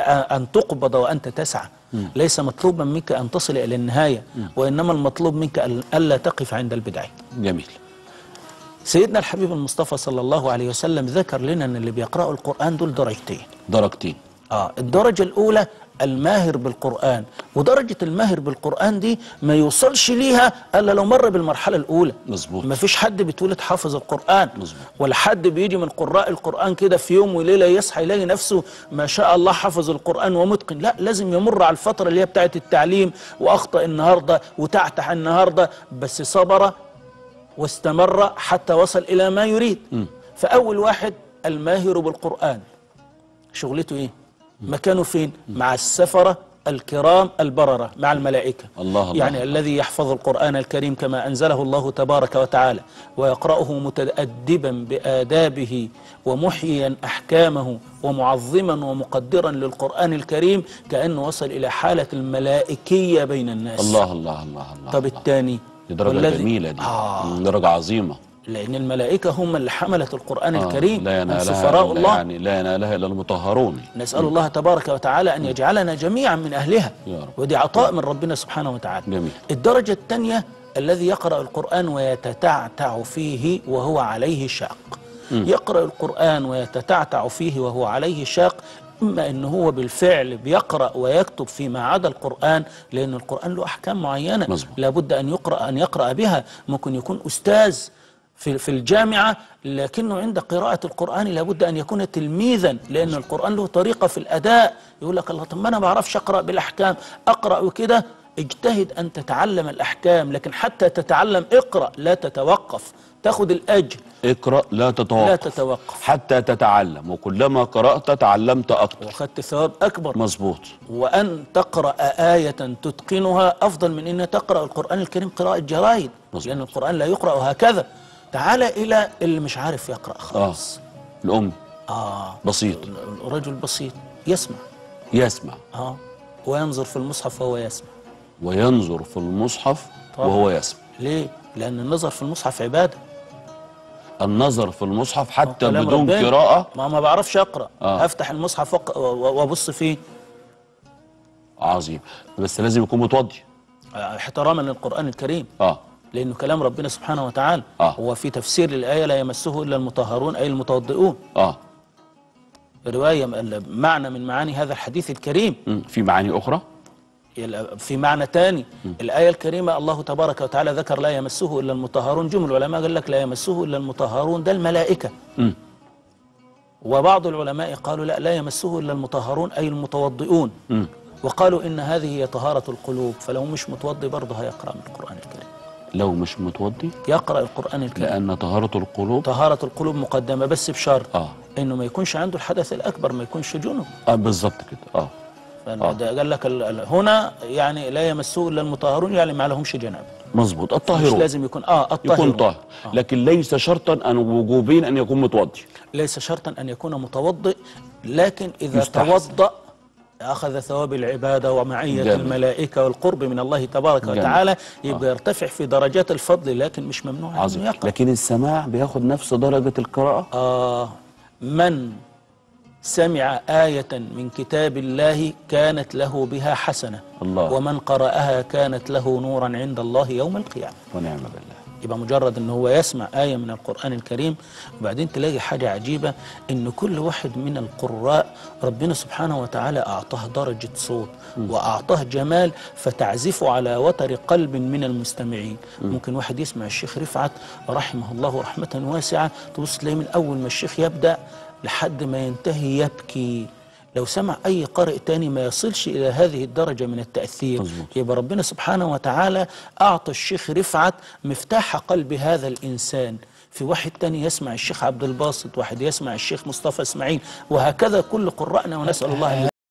أن تقبض وأنت تسعى ليس مطلوبا منك أن تصل إلى النهاية وإنما المطلوب منك أن- ألا تقف عند البداية جميل سيدنا الحبيب المصطفى صلى الله عليه وسلم ذكر لنا أن اللي بيقرأوا القرآن دول درجتين درجتين آه الدرجة الأولى الماهر بالقرآن ودرجة الماهر بالقرآن دي ما يوصلش ليها إلا لو مر بالمرحلة الأولى مظبوط. ما فيش حد بيتولد حافظ القرآن مظبوط. ولا حد بيجي من قراء القرآن كده في يوم وليلة يصحى يلاقي نفسه ما شاء الله حفظ القرآن ومتقن لا لازم يمر على الفترة اللي هي بتاعة التعليم وأخطأ النهاردة وتعتح النهاردة بس صبر واستمر حتى وصل إلى ما يريد فأول واحد الماهر بالقرآن شغلته ايه مكانه فين مع السفرة الكرام البررة مع الملائكة الله الله يعني الذي يحفظ القرآن الكريم كما أنزله الله تبارك وتعالى ويقرأه متأدبا بآدابه ومحييا أحكامه ومعظما ومقدرا للقرآن الكريم كأنه وصل إلى حالة الملائكية بين الناس الله الله الله الله طب الثاني دي درجة والذي- جميلة دي آه مم، درجة عظيمة لأن الملائكة هم اللي حملت القرآن آه، الكريم لا هم ينالها سفراء إلا الله يعني لا ينالها إلا المطهرون نسأل الله تبارك وتعالى أن يجعلنا جميعا من أهلها يا رب. ودي عطاء من ربنا سبحانه وتعالى جميل. الدرجة الثانية الذي يقرأ القرآن ويتتعتع فيه وهو عليه شاق يقرأ القرآن ويتتعتع فيه وهو عليه شاق إما أنه هو بالفعل بيقرأ ويكتب فيما عدا القرآن لأن القرآن له أحكام معينة مظبوط. لابد أن يقرأ أن يقرأ بها ممكن يكون أستاذ في في الجامعة لكنه عند قراءة القرآن لابد أن يكون تلميذا لأن القرآن له طريقة في الأداء يقول لك الله طب ما أنا ما بعرفش أقرأ بالأحكام أقرأ وكده اجتهد أن تتعلم الأحكام لكن حتى تتعلم اقرأ لا تتوقف تاخد الأجر اقرأ لا تتوقف لا تتوقف حتى تتعلم وكلما قرأت تعلمت أكثر وأخذت ثواب أكبر مظبوط وأن تقرأ آية تتقنها أفضل من أن تقرأ القرآن الكريم قراءة جرايد مظبوط. لأن القرآن لا يقرأ هكذا تعال إلى اللي مش عارف يقرأ آه خالص الأم آه بسيط رجل بسيط يسمع يسمع آه وينظر في المصحف وهو يسمع وينظر في المصحف طبعا. وهو يسمع ليه؟ لأن النظر في المصحف عبادة النظر في المصحف حتى كلام بدون ربنا. قراءة ما ما بعرفش أقرأ آه. هفتح المصحف وأق- و- وأبص فيه عظيم بس لازم يكون متوضي آه، احتراما للقرآن الكريم اه لأنه كلام ربنا سبحانه وتعالى آه. هو في تفسير الآية لا يمسه إلا المطهرون أي المتوضئون اه رواية معنى من معاني هذا الحديث الكريم مم. في معاني أخرى في معنى تاني الآية الكريمة الله تبارك وتعالى ذكر لا يمسه إلا المطهرون جمل العلماء قال لك لا يمسه إلا المطهرون ده الملائكة مم. وبعض العلماء قالوا لا لا يمسه إلا المطهرون أي المتوضئون مم. وقالوا إن هذه هي طهارة القلوب فلو مش متوضي برضه هيقرأ من القرآن الكريم لو مش متوضي يقرأ القرآن الكريم لأن طهارة القلوب طهارة القلوب مقدمة بس بشرط اه إنه ما يكونش عنده الحدث الأكبر ما يكونش جنب اه بالظبط كده اه فده قال لك ال- ال- هنا يعني لا يمسه الا المطهرون يعني ما لهمش جنابه مظبوط مش الطاهرون لازم يكون اه الطاهر يكون طاهر لكن ليس شرطا أن وجوبين أن يكون متوضي ليس شرطا ان يكون متوضئ لكن اذا يستحسن. توضأ اخذ ثواب العباده ومعيه جميل. الملائكه والقرب من الله تبارك جميل. وتعالى يبقى يرتفع في درجات الفضل لكن مش ممنوع انه عظيم يقرأ لكن السماع بياخد نفس درجة القراءة آه من سمع آية من كتاب الله كانت له بها حسنة الله. ومن قرأها كانت له نورا عند الله يوم القيامة ونعم بالله يبقى مجرد ان هو يسمع آية من القرآن الكريم وبعدين تلاقي حاجة عجيبة ان كل واحد من القراء ربنا سبحانه وتعالى اعطاه درجة صوت واعطاه جمال فتعزف على وتر قلب من المستمعين ممكن واحد يسمع الشيخ رفعت رحمه الله رحمة واسعة تبص تلاقيه من اول ما الشيخ يبدأ لحد ما ينتهي يبكي لو سمع أي قارئ تاني ما يصلش إلى هذه الدرجة من التأثير مظبوط. يبقى ربنا سبحانه وتعالى أعطى الشيخ رفعت مفتاح قلب هذا الإنسان في واحد تاني يسمع الشيخ عبد الباسط واحد يسمع الشيخ مصطفى اسماعيل وهكذا كل قراءنا ونسأل الله أن